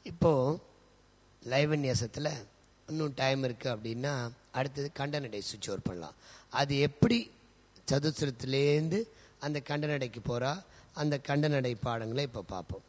இப்போது லைவன்யாசத்தில் இன்னும் டைம் இருக்குது அப்படின்னா அடுத்தது கண்டனடை சுவிட்ச் ஓவர் பண்ணலாம் அது எப்படி சதுசரத்துலேருந்து அந்த கண்டனடைக்கு போகிறா அந்த கண்டனடை பாடங்களை இப்போ பார்ப்போம்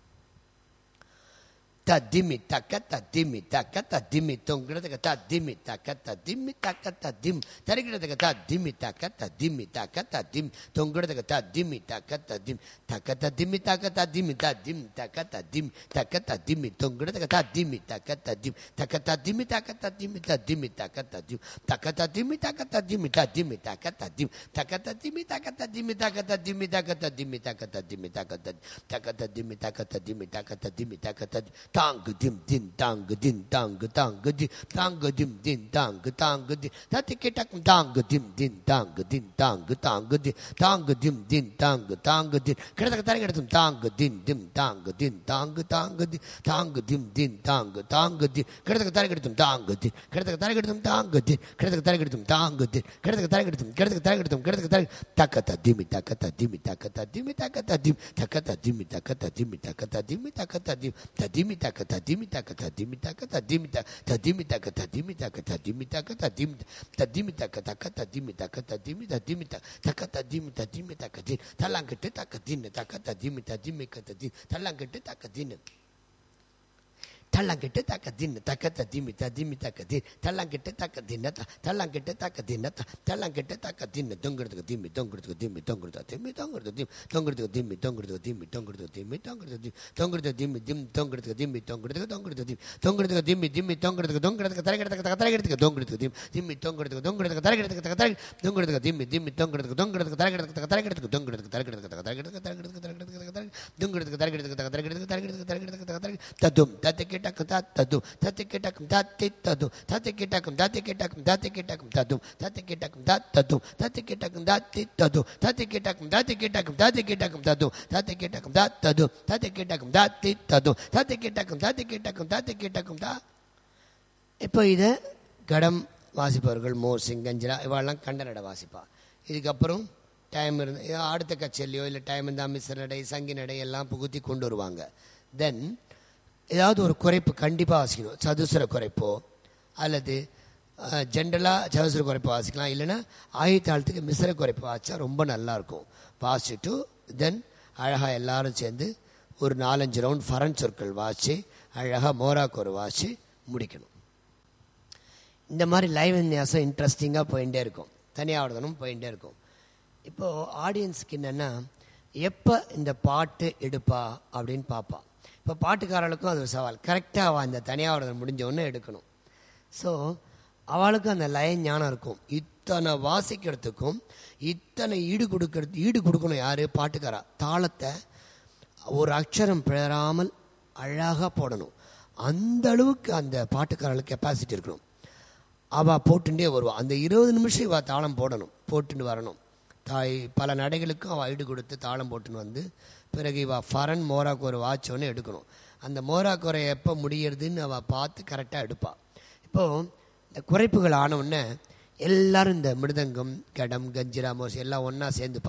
தத்திமி தக்க தத்திமி தக்க தத்திமி தொங்குறதுக்கு தத்திமி தக்க தத்திமி தக்க தத்திம் தருகிறதுக்கு தத்திமி தக்க தத்திமி தக்க தத்திம் தொங்குறதுக்கு தத்திமி தக்க தத்திம் தக்க தத்திமி தக்க தத்திமி தத்திம் தக்க தத்திம் தக்க தத்திமி தொங்குறதுக்கு தத்திமி தக்க தத்திம் தக்க தத்திமி தக்க தத்திமி தத்திமி தக்க தத்திம் தக்க தத்திமி தக்க தத்திமி தத்திமி தக்க தத்திம் தக்க தத்திமி தக்க தத்திமி தக்க தத்திமி தக்க தத்திமி தக்க தத்திமி தக்க தத்தி தக்க தத்திமி தக்க தத்திமி தக்க தத்திமி தக்க தத்தி தாங்கு திம் தின் தாங்கு தின் தாங்கு தாங்கு தி தாங்கு திம் தின் தாங்கு தாங்கு தி தத்தி கிட்டக்கும் தாங்கு திம் தின் தாங்கு தின் தாங்கு தாங்கு தி தாங்கு திம் தின் தாங்கு தாங்கு தின் கிடத்தக்க தரை கிடத்தும் தாங்கு தின் திம் தாங்கு தின் தாங்கு தாங்கு தி தாங்கு திம் தின் தாங்கு தாங்கு தி கிடத்தக்க தரை கிடத்தும் தாங்கு தி கிடத்தக்க தரை கிடத்தும் தாங்கு தி கிடத்தக்க தரை கிடத்தும் தாங்கு தி கிடத்தக்க தரை கிடத்தும் கிடத்தக்க தரை கிடத்தும் கிடத்தக்க தரை தக்க தத்திமி தக்க தத்திமி தக்க தத்திமி தக்க தத்திம் தக்க தத்திமி தக்க தத்திமி தக்க தத்திமி தக்க தத்திம் தத்திமி தக்க தத்திமி தக்க தத்திமி தக்க தத்திமி தக்க தத்திமி தக்க தத்திமி தக்க தத்திமி தக்க தத்திமி தத்திமி தக்க தக்க தத்திமி தக்க தத்திமி தத்திமி தக்க தக்க தத்திமி தத்திமி தக்க தி தல்லாங்கிட்டு தக்க தின்னு தக்க தத்திமி தத்திமி கத்த தி தல்லாங்கிட்டு தக்க தின்னு தள்ளங்கிட்டு தக்க தின்னு தக்க தத்திமி தத்திமி தக்க தி தள்ளங்கிட்டு தக்க தின்ன தள்ளங்கிட்டு தக்க தின்ன தள்ளங்கிட்டு தக்க தின்னு தொங்குறதுக்கு திம்மி தொங்குறதுக்கு திம்மி தொங்குறதுக்கு திம்மி தொங்குறதுக்கு திம் தொங்குறதுக்கு திம்மி தொங்குறதுக்கு திம்மி தொங்குறதுக்கு திம்மி தொங்குறதுக்கு திம் தொங்குறதுக்கு திம்மி திம் தொங்குறதுக்கு திம்மி தொங்குறதுக்கு தொங்குறதுக்கு திம் தொங்குறதுக்கு திம்மி திம்மி தொங்குறதுக்கு தொங்குறதுக்கு தரகிறதுக்கு தரகிறதுக்கு தொங்குறதுக்கு திம் திம்மி தொங்குறதுக்கு தொங்குறதுக்கு தரகிறதுக்கு தர தொங்குறதுக்கு திம்மி திம்மி தொங்குறதுக்கு தொங்குறதுக்கு தரகிறதுக்கு தரகிறதுக்கு தொங்குறதுக்கு தரகிறதுக்கு தரகிறதுக்கு தரகிறதுக்கு தரகிறதுக்கு தொங்குறதுக்கு தரகிறதுக்கு தரகிறதுக்கு தரகிறதுக்கு தரகிறதுக்கு தரகிறதுக்கு தத்தும் தத்து கிட்டக்கும் தத்து தத்து கிட்டக்கும் தத்தி தத்து தத்து கிட்டக்கும் தத்தி கிட்டக்கும் தத்தி கிட்டக்கும் தத்தும் தத்து கிட்டக்கும் தத்தும் தத்து கிட்டக்கும் தத்தி தத்து தத்து கிட்டக்கும் தத்தி கிட்டக்கும் தத்தி கிட்டக்கும் தத்தும் தத்து கிட்டக்கும் தத்து தத்து கிட்டக்கும் தத்தி தத்து தத்து கிட்டக்கும் தத்தி கிட்டக்கும் தத்தி கிட்டக்கும் தா இப்போ இதை கடம் வாசிப்பவர்கள் மோர் சிங் கஞ்சரா இவாளெல்லாம் கண்டனடை வாசிப்பா இதுக்கப்புறம் டைம் இருந்து அடுத்த கச்சேரியோ இல்லை டைம் இருந்தால் மிஸ்ர நடை சங்கி நடை எல்லாம் புகுத்தி கொண்டு வருவாங்க தென் ஏதாவது ஒரு குறைப்பு கண்டிப்பாக வாசிக்கணும் சதுசர குறைப்போ அல்லது ஜென்ரலாக சதுசர குறைப்பு வாசிக்கலாம் இல்லைன்னா ஆயுத்தாளத்துக்கு மிஸ்ர குறைப்பு வாசித்தா ரொம்ப நல்லாயிருக்கும் வாசிச்சுட்டு தென் அழகாக எல்லாரும் சேர்ந்து ஒரு நாலஞ்சு ரவுண்ட் ஃபரன் சொற்கள் வாசி அழகாக மோராக்கு ஒரு வாசி முடிக்கணும் இந்த மாதிரி லைவ் விநியாசம் இன்ட்ரெஸ்டிங்காக போயிட்டே இருக்கும் தனியாவதனும் போயிட்டே இருக்கும் இப்போது ஆடியன்ஸுக்கு என்னென்னா எப்போ இந்த பாட்டு எடுப்பா அப்படின்னு பார்ப்பா இப்போ பாட்டுக்காரர்களுக்கும் அது ஒரு சவால் கரெக்டாக அவள் அந்த தனியாவதனம் முடிஞ்ச உடனே எடுக்கணும் ஸோ அவளுக்கும் அந்த லய ஞானம் இருக்கும் இத்தனை வாசிக்கிறதுக்கும் இத்தனை ஈடு கொடுக்கறது ஈடு கொடுக்கணும் யார் பாட்டுக்காரா தாளத்தை ஒரு அக்ஷரம் பிழறாமல் அழகாக போடணும் அந்த அளவுக்கு அந்த பாட்டுக்காரர்களுக்கு கெப்பாசிட்டி இருக்கணும் அவள் போட்டுட்டே வருவாள் அந்த இருபது நிமிஷம் இவள் தாளம் போடணும் போட்டுன்னு வரணும் தாய் பல நடைகளுக்கும் அவள் ஈடு கொடுத்து தாளம் போட்டுன்னு வந்து பிறகு இவள் ஃபரன் மோராக்கு ஒரு வாட்ச் ஒன்று எடுக்கணும் அந்த மோராக்குறை எப்போ முடியறதுன்னு அவள் பார்த்து கரெக்டாக எடுப்பாள் இப்போது இந்த குறைப்புகள் ஆன உடனே எல்லாரும் இந்த மிருதங்கம் கடம் கஞ்சிரா மோசி எல்லாம் ஒன்றா சேர்ந்துப்பா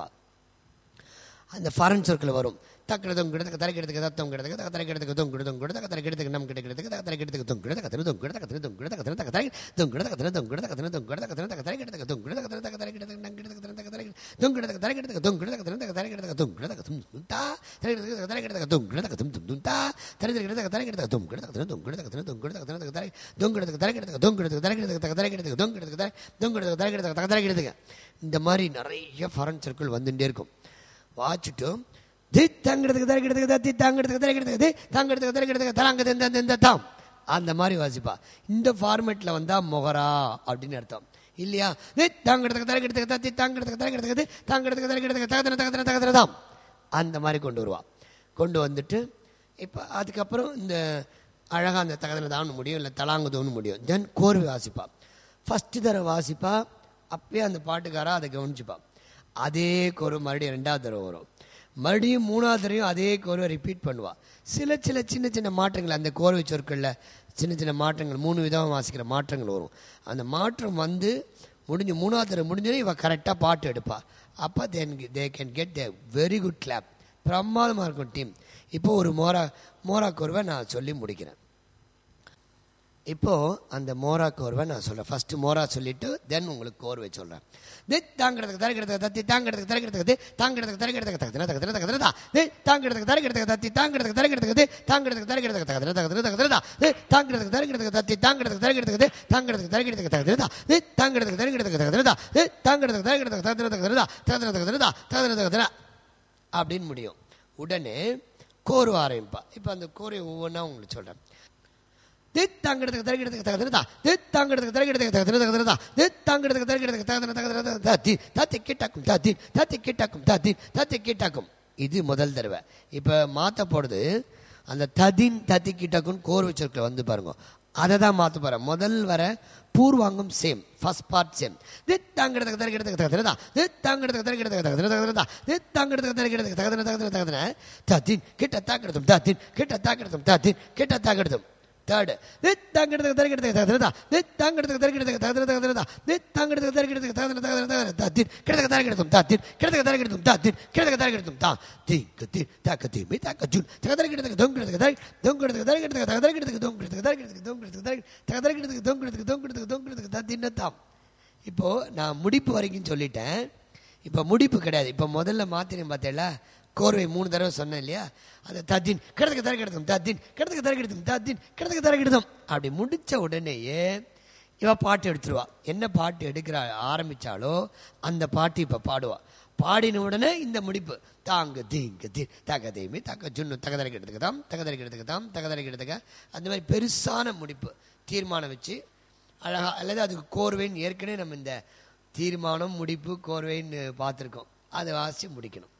அந்த ஃபாரன் சொற்கள் வரும் தக்கிடதும் கிடத்துக்கு தரைக்கிடத்துக்கு தத்தம் கிடத்துக்கு தக்க தரைக்கிடத்துக்கு தொங் கிடதும் கிடத்துக்கு தரைக்கிடத்துக்கு நம் கிடக்கிறதுக்கு தக்க தரைக்கிடத்துக்கு தொங் கிடத்த கத்திர தொங் கிடத்த கத்திர தொங் கிடத்த கத்திர தக்க தரை தொங் கிடத்த கத்திர தொங் கிடத்த கத்திர தொங் கிடத்த கத்திர தக்க தரைக்கிடத்துக்கு தொங் கிடத்த கத்திர தக்க தரைக்கிடத்துக்கு நம் கிடத்த கத்திர தக்க தரை தொங் கிடத்த தரைக்கிடத்துக்கு தொங் கிடத்த கத்திர தக்க தரைக்கிடத்துக்கு தொங் கிடத்த கத்தும் துந்தா தரைக்கிடத்துக்கு தரைக்கிடத்துக்கு தொங் கிடத்த கத்தும் தும் துந்தா தரைக்கிடத்துக்கு தரைக்கிடத்துக்கு தொங் கிடத்த கத்திர தொங் கிடத்த கத்திர தொங் கிடத்த கத்திர தக்க தரை தொங் கிடத்துக்கு தரைக்கிடத்துக்கு தொங் கிடத்துக்கு தரைக்கிடத்துக்கு தக்க தரைக்கிடத்துக்கு தொங் கிடத்துக்கு தரை தொங் கிடத்துக்கு தரைக்கிடத்துக்கு தக்க தரைக்கிடத்துக்கு இந்த மாதிரி நிறைய ஃபாரன் சர்க்கிள் வந்துட்டே இருக்கும் வாச்சிட்டு தி தங்கிறதுக்கு தரைக்கிறதுக்கு தத்தி தாங்கிறதுக்கு தரைக்கிறதுக்கு தி தாங்கிறதுக்கு தரைக்கிறதுக்கு தலாங்கிறது இந்த இந்த தாம் அந்த மாதிரி வாசிப்பா இந்த ஃபார்மேட்டில் வந்தால் மொகரா அப்படின்னு அர்த்தம் இல்லையா தி தாங்கிறதுக்கு தரைக்கிறதுக்கு தத்தி தாங்கிறதுக்கு தரைக்கிறதுக்கு தி தாங்கிறதுக்கு தரைக்கிறதுக்கு தகதன தகதன தகதன தாம் அந்த மாதிரி கொண்டு வருவா கொண்டு வந்துட்டு இப்போ அதுக்கப்புறம் இந்த அழகாக அந்த தகதன தான்னு முடியும் இல்லை தலாங்குதோன்னு முடியும் தென் கோர்வை வாசிப்பா ஃபஸ்ட்டு தடவை வாசிப்பா அப்பயே அந்த பாட்டுக்காரா அதை கவனிச்சுப்பா அதே கோர்வை மறுபடியும் ரெண்டாவது தடவை வரும் மறுபடியும் மூணாவது தடவையும் அதே கோர்வை ரிப்பீட் பண்ணுவா சில சில சின்ன சின்ன மாற்றங்கள் அந்த கோர்வை சொற்களில் சின்ன சின்ன மாற்றங்கள் மூணு விதமாக வாசிக்கிற மாற்றங்கள் வரும் அந்த மாற்றம் வந்து முடிஞ்சு மூணாவது தடவை முடிஞ்சோடனே இவள் கரெக்டாக பாட்டு எடுப்பா அப்போ then they can get the very good clap பிரமாதமாக இருக்கும் டீம் இப்போ ஒரு மோரா மோரா கோர்வை நான் சொல்லி முடிக்கிறேன் இப்போ அந்த மோரா கோர்வை நான் சொல்றேன் ஃபர்ஸ்ட் மோரா சொல்லிட்டு தென் உங்களுக்கு கோர்வை சொல்றேன் தி தாங்கிறதுக்கு தரக்கிறதுக்கு தத்தி தாங்கிறதுக்கு தரக்கிறதுக்கு தி தாங்கிறதுக்கு தரக்கிறதுக்கு தகதின தகதின தகதினதா தி தாங்கிறதுக்கு தரக்கிறதுக்கு தத்தி தாங்கிறதுக்கு தரக்கிறதுக்கு தி தாங்கிறதுக்கு தரக்கிறதுக்கு தகதின தகதின தகதினதா தி தாங்கிறதுக்கு தரக்கிறதுக்கு தத்தி தாங்கிறதுக்கு தரக்கிறதுக்கு தி தாங்கிறதுக்கு தரக்கிறதுக்கு தகதினதா தி தாங்கிறதுக்கு தரக்கிறதுக்கு தகதினதா தி தாங்கிறதுக்கு தரக்கிறதுக்கு தகதின தகதினதா தகதின தகதினதா தகதின தகதின அப்படின்னு முடியும் உடனே கோர்வை ஆரம்பிப்பா இப்போ அந்த கோர்வை ஒவ்வொன்றா உங்களுக்கு சொல்றேன் தித்தாங்கிறதுக்கு தரக்கிறதுக்கு தகுதிரதா தித்தாங்கிறதுக்கு தரக்கிறதுக்கு தகுதிர தகுதிரதா தித்தாங்கிறதுக்கு தரக்கிறதுக்கு தகுதிர தகுதிர தத்தி தத்தி கிட்டாக்கும் தத்தி தத்தி கிட்டாக்கும் தத்தி தத்தி கிட்டாக்கும் இது முதல் தடவை இப்போ மாற்ற போடுது அந்த ததின் தத்தி கிட்டாக்கும் கோர் வச்சிருக்க வந்து பாருங்க அதை தான் மாற்ற போகிறேன் முதல் வர பூர்வாங்கம் சேம் ஃபர்ஸ்ட் பார்ட் சேம் தித்தாங்கிறதுக்கு தரக்கிறதுக்கு தகுதிரதா தித்தாங்கிறதுக்கு தரக்கிறதுக்கு தகுதிர தகுதிரதா தித்தாங்கிறதுக்கு தரக்கிறதுக்கு தகுதிர தகுதிர தகுதிர தத்தின் கிட்ட தாக்கிடுதும் தத்தின் கிட்ட தாக்கிடுதும் தத்தின் கிட்ட தாக்கிடுதும் தேர்டு தாங்கிறதுக்கு தரக்கிறதுக்கு தகுதிரதா தாங்கிறதுக்கு தரக்கிறதுக்கு தகுதிர தகுதிரதா தாங்கிறதுக்கு தரக்கிறதுக்கு தகுதிர தகுதிர தகுதிர தத்தின் கிடக்கு தரக்கிறதும் தாத்தின் கிடக்கு தரக்கிறதும் தாத்தின் கிடக்கு தரக்கிறதும் தா தீ கத்தி தாக்க தீ மீ தாக்க ஜூன் தகதரக்கிறதுக்கு தொங்கிறதுக்கு தர தொங்கிறதுக்கு தரக்கிறதுக்கு தகதரக்கிறதுக்கு தொங்கிறதுக்கு தரக்கிறதுக்கு தொங்கிறதுக்கு தர தகதரக்கிறதுக்கு தொங்கிறதுக்கு தொங்கிறதுக்கு தொங்கிறதுக்கு தத்தின்னு தாம் இப்போ நான் முடிப்பு வரைக்கும் சொல்லிட்டேன் இப்போ முடிப்பு கிடையாது இப்போ முதல்ல மாத்திரம் பார்த்தேல கோர்வை மூணு தடவை சொன்னேன் இல்லையா அந்த தத்தின் கிடத்துக்கு தர கிடத்தும் தத்தின் கிடத்துக்கு தர கிடத்தும் தத்தின் கிடத்துக்கு தர கிடத்தும் அப்படி முடிச்ச உடனேயே இவ பாட்டு எடுத்துருவா என்ன பாட்டு எடுக்கிற ஆரம்பிச்சாலோ அந்த பாட்டு இப்ப பாடுவா பாடின உடனே இந்த முடிப்பு தாங்கு தீங்கு தீ தக தேமி தக்க ஜுன்னு தகதரைக்கிறதுக்கு தான் தகதரைக்கிறதுக்கு தான் தகதரைக்கிறதுக்கு அந்த மாதிரி பெருசான முடிப்பு தீர்மானம் வச்சு அழகா அல்லது அதுக்கு கோர்வைன்னு ஏற்கனவே நம்ம இந்த தீர்மானம் முடிப்பு கோர்வைன்னு பார்த்துருக்கோம் அதை வாசித்து முடிக்கணும்